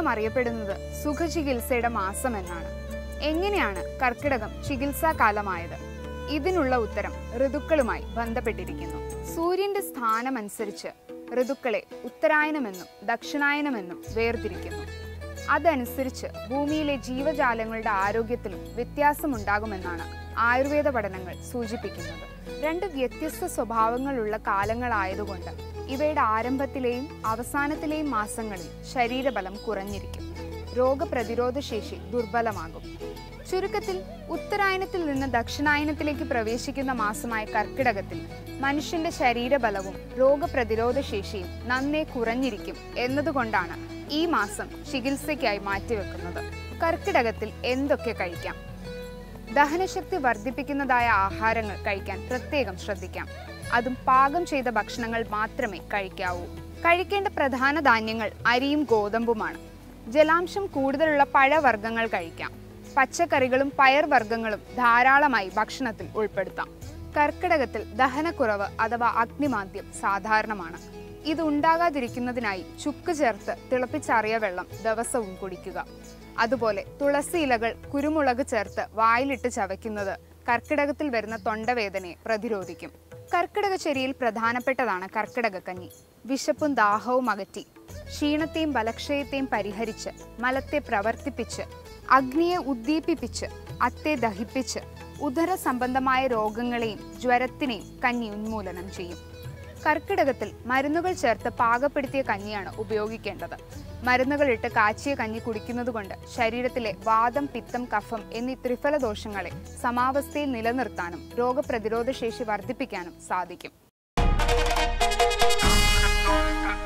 അറിയപ്പെടുന്നത് സുഖചികിത്സയുടെ മാസം എന്നാണ് എങ്ങനെയാണ് കർക്കിടകം ചികിത്സാകാലമായത് ഇതിനുള്ള ഉത്തരം ഋതുക്കളുമായി ബന്ധപ്പെട്ടിരിക്കുന്നു സൂര്യന്റെ സ്ഥാനമനുസരിച്ച് ഋതുക്കളെ ഉത്തരായനമെന്നും ദക്ഷിണായനമെന്നും വേർതിരിക്കുന്നു അതനുസരിച്ച് ഭൂമിയിലെ ജീവജാലങ്ങളുടെ ആരോഗ്യത്തിലും വ്യത്യാസമുണ്ടാകുമെന്നാണ് ആയുർവേദ പഠനങ്ങൾ സൂചിപ്പിക്കുന്നത് രണ്ട് വ്യത്യസ്ത സ്വഭാവങ്ങളുള്ള കാലങ്ങളായതുകൊണ്ട് ഇവയുടെ ആരംഭത്തിലെയും അവസാനത്തിലെയും മാസങ്ങളിൽ ശരീരബലം കുറഞ്ഞിരിക്കും രോഗപ്രതിരോധ ശേഷി ദുർബലമാകും ചുരുക്കത്തിൽ ഉത്തരായനത്തിൽ നിന്ന് ദക്ഷിണായനത്തിലേക്ക് പ്രവേശിക്കുന്ന മാസമായ കർക്കിടകത്തിൽ മനുഷ്യന്റെ ശരീരബലവും രോഗപ്രതിരോധ ശേഷിയും നന്നേ കുറഞ്ഞിരിക്കും എന്നതുകൊണ്ടാണ് ഈ മാസം ചികിത്സയ്ക്കായി മാറ്റിവെക്കുന്നത് കർക്കിടകത്തിൽ എന്തൊക്കെ കഴിക്കാം ദഹനശക്തി വർദ്ധിപ്പിക്കുന്നതായ ആഹാരങ്ങൾ കഴിക്കാൻ പ്രത്യേകം ശ്രദ്ധിക്കാം അതും പാകം ചെയ്ത ഭക്ഷണങ്ങൾ മാത്രമേ കഴിക്കാവൂ കഴിക്കേണ്ട പ്രധാന ധാന്യങ്ങൾ അരിയും ഗോതമ്പുമാണ് ജലാംശം കൂടുതലുള്ള പഴവർഗ്ഗങ്ങൾ കഴിക്കാം പച്ചക്കറികളും പയർവർഗ്ഗങ്ങളും ധാരാളമായി ഭക്ഷണത്തിൽ ഉൾപ്പെടുത്താം കർക്കിടകത്തിൽ ദഹനക്കുറവ് അഥവാ അഗ്നിമാന്ദ്യം സാധാരണമാണ് ഇത് ഉണ്ടാകാതിരിക്കുന്നതിനായി ചുക്ക് ചേർത്ത് തിളപ്പിച്ചാറിയ വെള്ളം ദിവസവും കുടിക്കുക അതുപോലെ തുളസി ഇലകൾ കുരുമുളക് ചേർത്ത് വായിലിട്ട് ചവയ്ക്കുന്നത് കർക്കിടകത്തിൽ വരുന്ന തൊണ്ടവേദനയെ പ്രതിരോധിക്കും കർക്കിടക ചെരിയിൽ പ്രധാനപ്പെട്ടതാണ് കർക്കിടക കഞ്ഞി വിശപ്പും ദാഹവും അകറ്റി ക്ഷീണത്തെയും ബലക്ഷയത്തെയും പരിഹരിച്ച് മലത്തെ പ്രവർത്തിപ്പിച്ച് അഗ്നിയെ ഉദ്ദീപിപ്പിച്ച് അത്തെ ദഹിപ്പിച്ച് ഉദര സംബന്ധമായ രോഗങ്ങളെയും ജ്വരത്തിനെയും കഞ്ഞി ഉന്മൂലനം ചെയ്യും കർക്കിടകത്തിൽ മരുന്നുകൾ ചേർത്ത് പാകപ്പെടുത്തിയ കഞ്ഞിയാണ് ഉപയോഗിക്കേണ്ടത് മരുന്നുകൾ ഇട്ട് കാച്ചിയ കഞ്ഞി കുടിക്കുന്നത് കൊണ്ട് ശരീരത്തിലെ വാദം പിത്തം കഫം എന്നീ ത്രിഫല ദോഷങ്ങളെ സമാവസ്ഥയിൽ നിലനിർത്താനും രോഗപ്രതിരോധ ശേഷി വർദ്ധിപ്പിക്കാനും സാധിക്കും